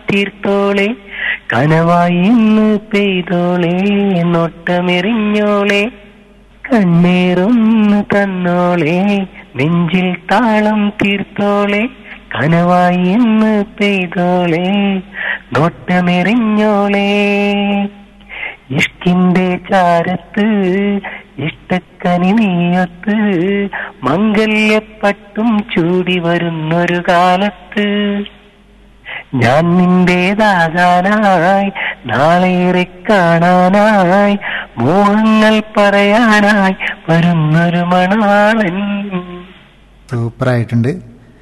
തീർത്തോളെ കനവായി ഇന്ന് പെയ്തോളെ നോട്ടമെറിഞ്ഞോളെ കണ്ണീറൊന്ന് തന്നോളെ നെഞ്ചിൽ താളം തീർത്തോളെ കനവായി ഇന്ന് പെയ്തോളെ നോട്ടമെറിഞ്ഞോളെ ഇഷ്കിന്റെ ചാരത്ത് ഇഷ്ടക്കനി നീയൊത്ത് മംഗല്യപ്പട്ടും ചൂടി വരുന്നൊരു കാലത്ത് ഞാൻ നിന്റേതാകാനായി നാളേറെ കാണാനായി മോഹങ്ങൾ പറയാനായി വരുന്നൊരു മണവാളൻ സൂപ്പറായിട്ടുണ്ട്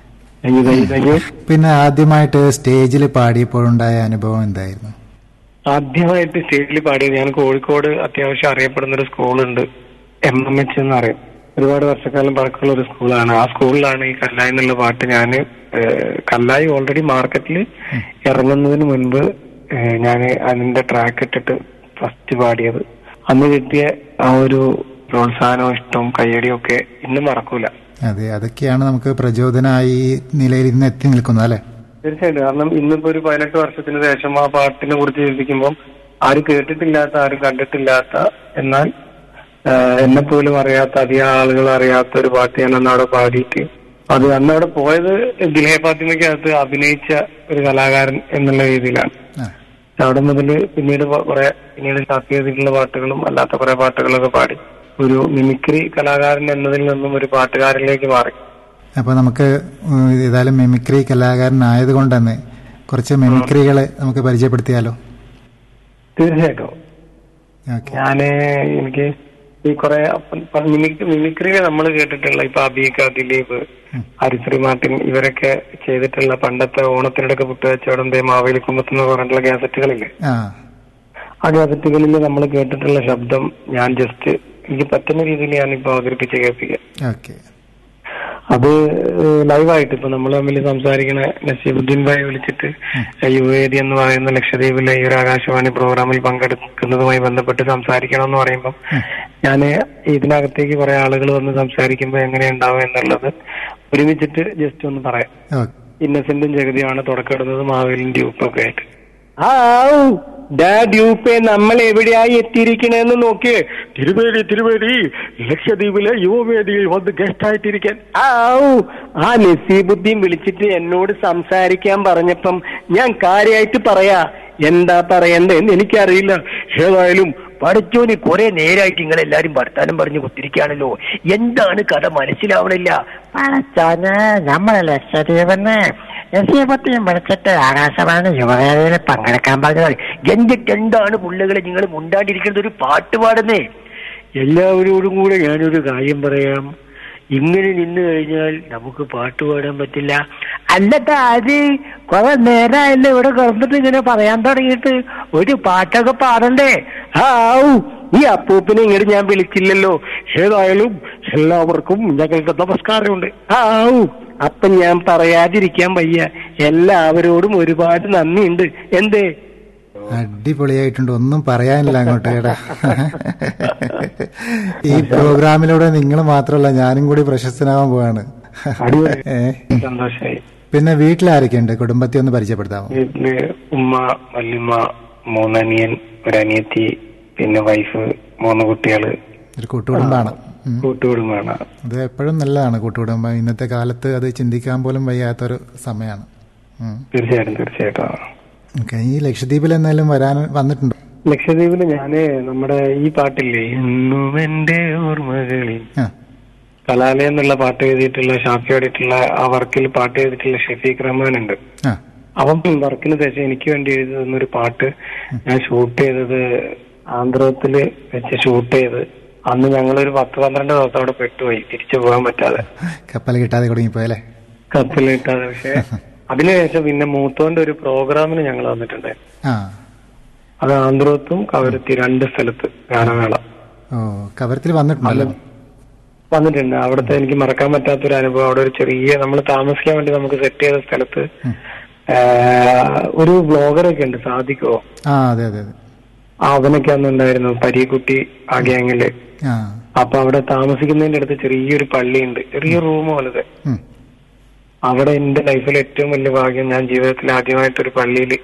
പിന്നെ ആദ്യമായിട്ട് സ്റ്റേജിൽ പാടിയപ്പോഴുണ്ടായ അനുഭവം എന്തായിരുന്നു ആദ്യമായിട്ട് സ്റ്റേജിൽ പാടിയത് ഞാൻ കോഴിക്കോട് അത്യാവശ്യം അറിയപ്പെടുന്ന ഒരു സ്കൂളുണ്ട് എം എം എച്ച് എന്ന് പറയും ഒരുപാട് വർഷക്കാലം പഴക്കമുള്ള ഒരു സ്കൂളാണ് ആ സ്കൂളിലാണ് ഈ കല്ലായി എന്നുള്ള പാട്ട് ഞാൻ കല്ലായി ഓൾറെഡി മാർക്കറ്റിൽ ഇറങ്ങുന്നതിന് മുൻപ് ഞാൻ അതിന്റെ ട്രാക്ക് ഇട്ടിട്ട് ഫസ്റ്റ് പാടിയത് അന്ന് കിട്ടിയ ആ ഒരു പ്രോത്സാഹനവും ഇഷ്ടവും കയ്യടിയും ഒക്കെ ഇന്നും മറക്കൂല അതെ അതൊക്കെയാണ് നമുക്ക് പ്രചോദനമായി ഈ നിലയിൽ ഇന്ന് എത്തി നിൽക്കുന്നത് അല്ലെ തീർച്ചയായിട്ടും കാരണം ഇന്നിപ്പോ ഒരു പതിനെട്ട് വർഷത്തിന് ശേഷം ആ പാട്ടിനെ കുറിച്ച് ചിന്തിക്കുമ്പോൾ ആരും കേട്ടിട്ടില്ലാത്ത ആരും കണ്ടിട്ടില്ലാത്ത എന്നാൽ എന്നെ പോലും അറിയാത്ത അധികം ആളുകൾ അറിയാത്ത ഒരു പാട്ട് ഞാൻ അന്ന് അവിടെ പാടിയിട്ട് അത് അന്ന് അവിടെ പോയത് ദിലേ ഫാത്തിമയ്ക്കകത്ത് അഭിനയിച്ച ഒരു കലാകാരൻ എന്നുള്ള രീതിയിലാണ് അവിടെ മുതൽ പിന്നീട് കുറെ പിന്നീട് ഷാപ്പ് ചെയ്തിട്ടുള്ള പാട്ടുകളും അല്ലാത്ത കുറെ പാട്ടുകളൊക്കെ പാടി ഒരു മിമിക്രി കലാകാരൻ എന്നതിൽ നിന്നും ഒരു പാട്ടുകാരനിലേക്ക് മാറി അപ്പൊ നമുക്ക് ഏതായാലും മിമിക്രി കലാകാരനായത് കൊണ്ട് തന്നെ കുറച്ച് മിമിക്രികളെ നമുക്ക് പരിചയപ്പെടുത്തിയാലോ തീർച്ചയായിട്ടും ഞാന് എനിക്ക് ഈ കുറെ മിമിക്രികൾ നമ്മൾ കേട്ടിട്ടുള്ള ഇപ്പൊ അബീക ദിലീപ് ഹരിശ്രീ മാർട്ടിൻ ഇവരൊക്കെ ചെയ്തിട്ടുള്ള പണ്ടത്തെ ഓണത്തിനിടക്ക് പുട്ടുവച്ചവടം ദേ മാവേലി കുമ്പത്ത് എന്ന് പറഞ്ഞിട്ടുള്ള കാസറ്റുകളില്ലേ ആ കാസറ്റുകളിൽ നമ്മൾ കേട്ടിട്ടുള്ള ശബ്ദം ഞാൻ ജസ്റ്റ് എനിക്ക് പറ്റുന്ന രീതിയിൽ ഞാനിപ്പോ അവതരിപ്പിച്ച് കേൾപ്പിക്കാം അത് ലൈവായിട്ട് ഇപ്പൊ നമ്മൾ തമ്മിൽ സംസാരിക്കണ നസീബുദ്ദീൻ ഭായി വിളിച്ചിട്ട് യുവേദി എന്ന് പറയുന്ന ലക്ഷദ്വീപിലെ ഈ ഒരു ആകാശവാണി പ്രോഗ്രാമിൽ പങ്കെടുക്കുന്നതുമായി ബന്ധപ്പെട്ട് സംസാരിക്കണം എന്ന് പറയുമ്പോൾ ഞാൻ ഇതിനകത്തേക്ക് കുറെ ആളുകൾ വന്ന് സംസാരിക്കുമ്പോൾ എങ്ങനെ ഉണ്ടാവും എന്നുള്ളത് ഒരുമിച്ചിട്ട് ജസ്റ്റ് ഒന്ന് പറയാം ഇന്നസെന്റും ജഗതിയാണ് തുടക്കമിടുന്നത് മാവേലിൻ ഡ്യൂപ്പൊക്കെ ആയിട്ട് ആ ഡ്യൂപ്പെ നമ്മൾ എവിടെയായി എത്തിയിരിക്കണെന്ന് നോക്കിയേ തിരുവേദി തിരുവേദി ലക്ഷദ്വീപിലെ യുവവേദിയിൽ വന്ന് ഗസ്റ്റ് ആയിട്ടിരിക്കാൻ ആവൂ ആ നസീബുദ്ദീൻ വിളിച്ചിട്ട് എന്നോട് സംസാരിക്കാൻ പറഞ്ഞപ്പം ഞാൻ കാര്യമായിട്ട് പറയാ എന്താ പറയണ്ടെന്ന് എനിക്കറിയില്ല ഏതായാലും പഠിച്ചോന് കുറെ നേരായിട്ട് നിങ്ങൾ എല്ലാരും വർത്താനം പറഞ്ഞു കുത്തിരിക്കുകയാണല്ലോ എന്താണ് കഥ മനസ്സിലാവണില്ല പടച്ചാന് നമ്മളെ ലക്ഷദ്വീപെന്ന് ലക്ഷ്യപത്തിയും വിളിച്ചിട്ട് ആകാശവാണി യുവവേദിയിൽ പങ്കെടുക്കാൻ പറഞ്ഞത് എന്നിട്ട് എന്താണ് പുള്ളികളെ നിങ്ങൾ മുണ്ടാണ്ടിരിക്കുന്നത് ഒരു പാട്ട് പാടുന്നേ എല്ലാവരോടും കൂടെ ഞാനൊരു കാര്യം പറയാം ഇങ്ങനെ നിന്ന് കഴിഞ്ഞാൽ നമുക്ക് പാട്ട് പാടാൻ പറ്റില്ല അല്ലട്ടാ അത് കുറെ നേരമായല്ലോ ഇവിടെ കിടന്നിട്ട് ഇങ്ങനെ പറയാൻ തുടങ്ങിയിട്ട് ഒരു പാട്ടൊക്കെ പാടണ്ടേ ആവൂ ഈ അപ്പൂപ്പിനെ ഇങ്ങോട്ട് ഞാൻ വിളിച്ചില്ലല്ലോ ഏതായാലും എല്ലാവർക്കും ഞങ്ങൾക്ക് നമസ്കാരമുണ്ട് ആവൂ അപ്പൊ ഞാൻ പറയാതിരിക്കാൻ വയ്യ എല്ലാവരോടും ഒരുപാട് നന്ദിയുണ്ട് എന്തേ അടിപൊളിയായിട്ടുണ്ട് ഒന്നും പറയാനില്ല അങ്ങോട്ട് കേടാ ഈ പ്രോഗ്രാമിലൂടെ നിങ്ങൾ മാത്രമല്ല ഞാനും കൂടി പ്രശസ്തനാവാൻ പോവാണ് സന്തോഷായി പിന്നെ വീട്ടിലാരൊക്കെയുണ്ട് കുടുംബത്തെ ഒന്ന് പരിചയപ്പെടുത്താമോ വീട്ടില് ഉമ്മ വല്യമ്മ മൂന്നനിയൻ ഒരനിയത്തി പിന്നെ വൈഫ് മൂന്ന് കുട്ടികള് ഒരു കൂട്ടുകുടുംബാണ് കൂട്ടുകുടുംബാണ് അത് എപ്പോഴും നല്ലതാണ് കൂട്ടുകുടുംബം ഇന്നത്തെ കാലത്ത് അത് ചിന്തിക്കാൻ പോലും വയ്യാത്തൊരു സമയമാണ് തീർച്ചയായിട്ടും തീർച്ചയായിട്ടും ഓക്കെ ഈ ലക്ഷദ്വീപിൽ എന്നാലും വരാൻ വന്നിട്ടുണ്ടോ ലക്ഷദ്വീപില് ഞാന് നമ്മുടെ ഈ പാട്ടില്ലേ ഇന്നും എന്റെ ഓർമ്മകളിൽ കലാലയം എന്നുള്ള പാട്ട് എഴുതിയിട്ടുള്ള ഷാഫി പാടിയിട്ടുള്ള ആ വർക്കിൽ പാട്ട് എഴുതിയിട്ടുള്ള ഷഫീഖ് റഹ്മാൻ ഉണ്ട് അവൻ വർക്കിന് ശേഷം എനിക്ക് വേണ്ടി എഴുതുന്ന ഒരു പാട്ട് ഞാൻ ഷൂട്ട് ചെയ്തത് ആന്ധ്രത്തില് വെച്ച് ഷൂട്ട് ചെയ്ത് അന്ന് ഞങ്ങൾ ഒരു പത്ത് പന്ത്രണ്ട് ദിവസം അവിടെ പെട്ടുപോയി തിരിച്ചു പോകാൻ പറ്റാതെ കപ്പൽ കിട്ടാതെ കുടുങ്ങിപ്പോയല്ലേ കപ്പൽ കിട്ടാതെ പക്ഷെ അതിനുശേഷം പിന്നെ മൂത്തോന്റെ ഒരു പ്രോഗ്രാമിന് ഞങ്ങൾ വന്നിട്ടുണ്ട് അത് ആന്ധ്രത്തും കവരത്തി രണ്ട് സ്ഥലത്ത് ഗാനമേള ഓ കവരത്തിൽ വന്നിട്ടുണ്ടല്ലോ വന്നിട്ടുണ്ട് അവിടുത്തെ എനിക്ക് മറക്കാൻ പറ്റാത്തൊരു അനുഭവം അവിടെ ഒരു ചെറിയ നമ്മൾ താമസിക്കാൻ വേണ്ടി നമുക്ക് സെറ്റ് ചെയ്ത സ്ഥലത്ത് ഒരു ബ്ലോഗറൊക്കെ ഉണ്ട് സാധിക്കോ ആ അതെ അതെ അതെ അവനൊക്കെ അന്ന് ഉണ്ടായിരുന്നു പരീക്കുട്ടി ആ ഗ്യാങ്ങില് അപ്പൊ അവിടെ താമസിക്കുന്നതിന്റെ അടുത്ത് ചെറിയൊരു പള്ളിയുണ്ട് ചെറിയ റൂം പോലത്തെ അവിടെ എന്റെ ലൈഫിൽ ഏറ്റവും വലിയ ഭാഗ്യം ഞാൻ ജീവിതത്തിൽ ആദ്യമായിട്ട് ഒരു പള്ളിയിൽ